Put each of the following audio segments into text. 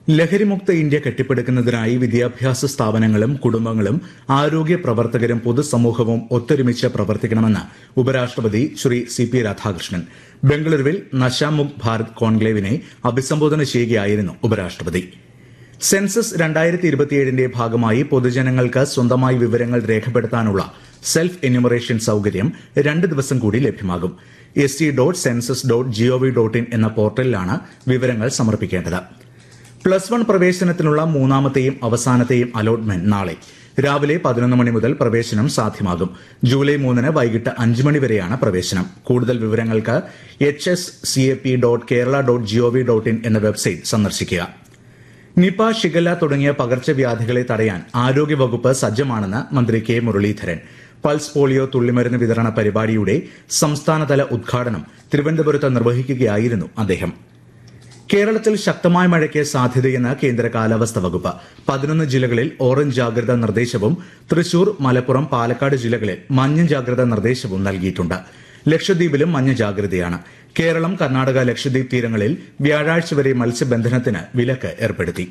ലഹരിമുക്ത India കെട്ടിപ്പടുക്കുന്നതിനായി വിദ്യാഭ്യാസ സ്ഥാപനങ്ങളും കുടുംബങ്ങളും ആരോഗ്യ പ്രവർത്തകരും പൊതുസമൂഹവും ഒത്തൊരുമിച്ച് പ്രവർത്തിക്കണമെന്ന് ഉപരാഷ്ട്രപതി ശ്രീ സി പി രാധാകൃഷ്ണൻ ബംഗളൂരുവിൽ നശാമുക് ഭാരത് കോൺക്ലേവിനെ അഭിസംബോധന ചെയ്യുകയായിരുന്നു ഉപരാഷ്ട്രപതി സെൻസസ് രണ്ടായിരത്തി ഇരുപത്തിയേഴിന്റെ ഭാഗമായി പൊതുജനങ്ങൾക്ക് സ്വന്തമായി വിവരങ്ങൾ രേഖപ്പെടുത്താനുള്ള സെൽഫ് എന്യൂമറേഷൻ സൌകര്യം രണ്ട് ദിവസം കൂടി ലഭ്യമാകും S T dot census dot GOV dot in എന്ന പോർട്ടലിലാണ് വിവരങ്ങൾ സമർപ്പിക്കേണ്ടത് പ്ലസ് വൺ പ്രവേശനത്തിനുള്ള മൂന്നാമത്തെയും അവസാനത്തെയും അലോട്ട്മെന്റ് നാളെ രാവിലെ പതിനൊന്ന് മണി മുതൽ പ്രവേശനം സാധ്യമാകും ജൂലൈ മൂന്നിന് വൈകിട്ട് അഞ്ച് മണി വരെയാണ് പ്രവേശനം കൂടുതൽ വിവരങ്ങൾക്ക് H S C A P dot Kerala dot GOV dot in എന്ന വെബ്സൈറ്റ് സന്ദർശിക്കുക നിപ ഷിഗല്ല തുടങ്ങിയ പകർച്ചവ്യാധികളെ തടയാൻ ആരോഗ്യവകുപ്പ് സജ്ജമാണെന്ന് മന്ത്രി കെ മുരളീധരൻ പൾസ് പോളിയോ തുള്ളിമരുന്ന് വിതരണ പരിപാടിയുടെ സംസ്ഥാനതല ഉദ്ഘാടനം തിരുവനന്തപുരത്ത് നിർവഹിക്കുകയായിരുന്നു അദ്ദേഹം കേരളത്തിൽ ശക്തമായ മഴയ്ക്ക് സാധ്യതയെന്ന് കേന്ദ്ര കാലാവസ്ഥ വകുപ്പ് പതിനൊന്ന് ജില്ലകളിൽ ഓറഞ്ച് ജാഗ്രതാ നിർദ്ദേശവും തൃശൂർ മലപ്പുറം പാലക്കാട് ജില്ലകളിൽ മഞ്ഞ ജാഗ്രതാ നിർദ്ദേശവും നൽകിയിട്ടുണ്ട് ലക്ഷദ്വീപിലും മഞ്ഞ ജാഗ്രതയാണ് കേരളം കർണാടക ലക്ഷദ്വീപ് തീരങ്ങളിൽ വ്യാഴാഴ്ച വരെ മത്സ്യബന്ധനത്തിന് വിലക്ക് ഏർപ്പെടുത്തി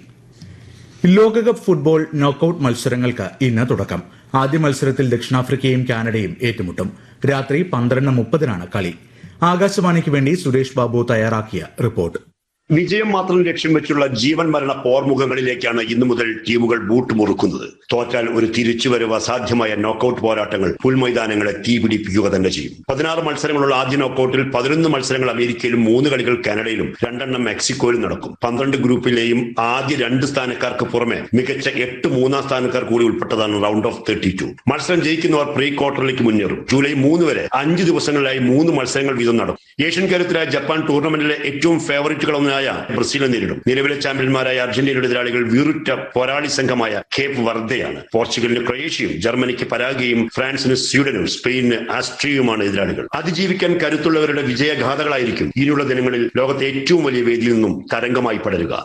ലോകകപ്പ് ഫുട്ബോൾ നോക്കൌട്ട് മത്സരങ്ങൾക്ക് ഇന്ന് തുടക്കം ആദ്യ മത്സരത്തിൽ ദക്ഷിണാഫ്രിക്കയും കാനഡയും ഏറ്റുമുട്ടും രാത്രി പന്ത്രണ്ട് മുപ്പതിനാണ് കളി ആകാശവാണിക്ക് വേണ്ടി സുരേഷ് ബാബു തയ്യാറാക്കിയ റിപ്പോർട്ട് വിജയം മാത്രം ലക്ഷ്യം വെച്ചുള്ള ജീവൻ മരണ പോർമുഖങ്ങളിലേക്കാണ് ഇന്നു മുതൽ ടീമുകൾ ബൂട്ട് മുറുക്കുന്നത് തോറ്റാൽ ഒരു തിരിച്ചുവരവ് അസാധ്യമായ നോക്കൌട്ട് പോരാട്ടങ്ങൾ പുൽമൈതാനങ്ങളെ തീപിടിപ്പിക്കുക തന്നെ ചെയ്യും പതിനാറ് മത്സരങ്ങളുള്ള ആദ്യ നോക്കൌട്ടിൽ പതിനൊന്ന് മത്സരങ്ങൾ അമേരിക്കയിലും മൂന്ന് കളികൾ കാനഡയിലും രണ്ടെണ്ണം മെക്സിക്കോയിലും നടക്കും പന്ത്രണ്ട് ഗ്രൂപ്പിലെയും ആദ്യ രണ്ട് സ്ഥാനക്കാർക്ക് പുറമെ മികച്ച എട്ട് മൂന്നാം സ്ഥാനക്കാർ കൂടി ഉൾപ്പെട്ടതാണ് റൗണ്ട് ഓഫ് തേർട്ടി ടു മത്സരം ജയിക്കുന്നവർ പ്രീ ക്വാർട്ടറിലേക്ക് മുന്നേറും ജൂലൈ മൂന്ന് വരെ അഞ്ച് ദിവസങ്ങളിലായി മൂന്ന് മത്സരങ്ങൾ വീതം നടക്കും ഏഷ്യൻ കരുത്തരായ ജപ്പാൻ ടൂർണമെന്റിലെ ഏറ്റവും ഫേവറേറ്റുകളൊന്നായ ബ്രസീലിനെ നേരിടും നിലവിലെ ചാമ്പ്യന്മാരായ അർജന്റീനയുടെ എതിരാളികൾ വീറുറ്റ പോരാളി സംഘമായ കേപ്പ് വർദ്ധയാണ് പോർച്ചുഗലിന് ക്രൊയേഷ്യയും ജർമ്മനിക്ക് പരാഗയും ഫ്രാൻസിന് സ്വീഡനും സ്പെയിനിന് ആസ്ട്രിയയുമാണ് എതിരാളികൾ അതിജീവിക്കാൻ കരുത്തുള്ളവരുടെ വിജയഗാഥകളായിരിക്കും ഇനിയുള്ള ദിനങ്ങളിൽ ലോകത്തെ ഏറ്റവും വലിയ വേദിയിൽ നിന്നും തരംഗമായി പടരുക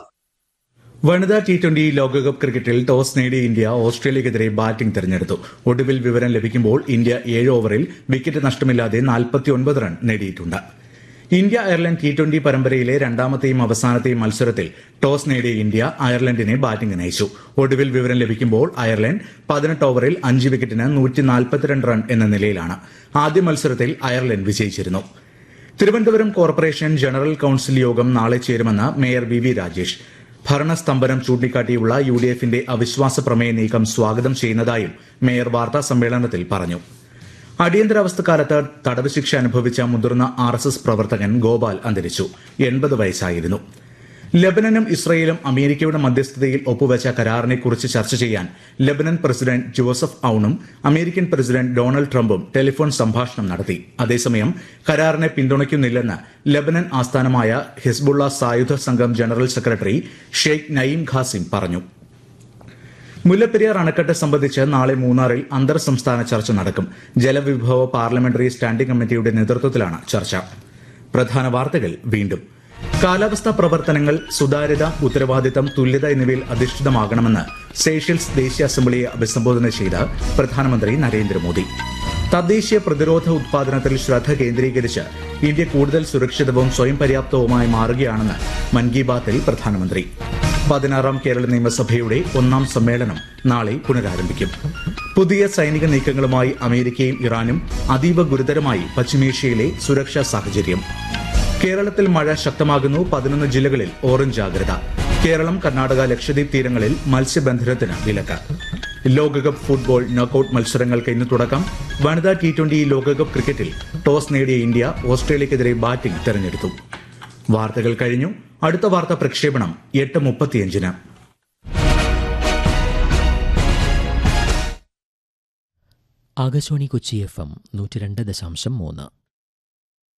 വനിതാ ടി ട്വന്റി ലോകകപ്പ് ക്രിക്കറ്റിൽ ടോസ് നേടിയ ഇന്ത്യ ഓസ്ട്രേലിയക്കെതിരെ ബാറ്റിംഗ് തെരഞ്ഞെടുത്തു ഒടുവിൽ വിവരം ലഭിക്കുമ്പോൾ ഇന്ത്യ ഏഴ് ഓവറിൽ വിക്കറ്റ് നഷ്ടമില്ലാതെ നാൽപ്പത്തിയൊൻപത് റൺ നേടിയിട്ടുണ്ട് ഇന്ത്യ അയർലൻഡ് ടി ട്വന്റി പരമ്പരയിലെ രണ്ടാമത്തെയും അവസാനത്തെയും മത്സരത്തിൽ ടോസ് നേടിയ ഇന്ത്യ അയർലൻഡിനെ ബാറ്റിംഗിന് അയച്ചു ഒടുവിൽ വിവരം ലഭിക്കുമ്പോൾ അയർലൻഡ് പതിനെട്ട് ഓവറിൽ അഞ്ച് വിക്കറ്റിന് നൂറ്റി നാൽപ്പത്തിരണ്ട് റൺ എന്ന നിലയിലാണ് ആദ്യ മത്സരത്തിൽ അയർലൻഡ് വിജയിച്ചിരുന്നു തിരുവനന്തപുരം കോർപ്പറേഷൻ ജനറൽ കൌൺസിൽ യോഗം നാളെ ചേരുമെന്ന് മേയർ വി വി രാജേഷ് ഭരണസ്തംഭനം ചൂണ്ടിക്കാട്ടിയുള്ള യു ഡി എഫിന്റെ അവിശ്വാസ പ്രമേയ നീക്കം സ്വാഗതം ചെയ്യുന്നതായും മേയർ വാർത്താ സമ്മേളനത്തിൽ പറഞ്ഞു അടിയന്തരാവസ്ഥക്കാലത്ത് തടവ് ശിക്ഷ അനുഭവിച്ച മുതിർന്ന ആർ എസ് എസ് പ്രവർത്തകൻ ഗോപാൽ അന്തരിച്ചു എൺപത് വയസ്സായിരുന്നു ലബനനും ഇസ്രയേലും അമേരിക്കയുടെ മധ്യസ്ഥതയിൽ ഒപ്പുവെച്ച കരാറിനെക്കുറിച്ച് ചർച്ച ചെയ്യാൻ ലബനൻ പ്രസിഡന്റ് ജോസഫ് ഔണും അമേരിക്കൻ പ്രസിഡന്റ് ഡൊണാൾഡ് ട്രംപും ടെലിഫോൺ സംഭാഷണം നടത്തി അതേസമയം കരാറിനെ പിന്തുണയ്ക്കുന്നില്ലെന്ന് ലബനൻ ആസ്ഥാനമായ ഹിസ്ബുള്ള സായുധ സംഘം general secretary Sheikh Naim Qassem പറഞ്ഞു മുല്ലപ്പെരിയാർ അണക്കെട്ട് സംബന്ധിച്ച് നാളെ മൂന്നാറിൽ അന്തർ സംസ്ഥാന ചർച്ച നടക്കും ജലവിഭവ പാർലമെന്ററി സ്റ്റാൻഡിംഗ് കമ്മിറ്റിയുടെ നേതൃത്വത്തിലാണ് ചർച്ച പ്രധാന വാർത്തകൾ വീണ്ടും കാലാവസ്ഥാ പ്രവർത്തനങ്ങൾ സുതാര്യത ഉത്തരവാദിത്തം തുല്യത എന്നിവയിൽ അധിഷ്ഠിതമാകണമെന്ന് സേഷ്യൽസ് ദേശീയ അസംബ്ലിയെ അഭിസംബോധന ചെയ്ത് പ്രധാനമന്ത്രി നരേന്ദ്രമോദി തദ്ദേശീയ പ്രതിരോധ ഉത്പാദനത്തിൽ ശ്രദ്ധ കേന്ദ്രീകരിച്ച് ഇന്ത്യ കൂടുതൽ സുരക്ഷിതവും സ്വയം പര്യാപ്തവുമായി മാറുകയാണെന്ന് മൻ കി ബാത്തിൽ പ്രധാനമന്ത്രി പതിനാറാം കേരള നിയമസഭയുടെ ഒന്നാം സമ്മേളനം നാളെ പുനരാരംഭിക്കും പുതിയ സൈനിക നീക്കങ്ങളുമായി അമേരിക്കയും ഇറാനും അതീവ ഗുരുതരമായി പശ്ചിമേഷ്യയിലെ സുരക്ഷാ സാഹചര്യം കേരളത്തിൽ മഴ ശക്തമാകുന്നു പതിനൊന്ന് ജില്ലകളിൽ ഓറഞ്ച് ജാഗ്രത കേരളം കർണാടക ലക്ഷദ്വീപ് തീരങ്ങളിൽ മത്സ്യബന്ധനത്തിന് വിലക്ക് ലോകകപ്പ് ഫുട്ബോൾ നോക്കൌട്ട് മത്സരങ്ങൾക്ക് ഇന്ന് തുടക്കം വനിതാ ടി ട്വന്റി ലോകകപ്പ് ക്രിക്കറ്റിൽ ടോസ് നേടിയ ഇന്ത്യ ഓസ്ട്രേലിയക്കെതിരെ ബാറ്റിംഗ് തെരഞ്ഞെടുത്തു വാർത്തകൾ കഴിഞ്ഞു അടുത്ത വാർത്താ പ്രക്ഷേപണം എട്ട് മുപ്പത്തിയഞ്ചിന് ആകാശവാണി കൊച്ചി എഫ് എം നൂറ്റി രണ്ട് ദശാംശം മൂന്ന്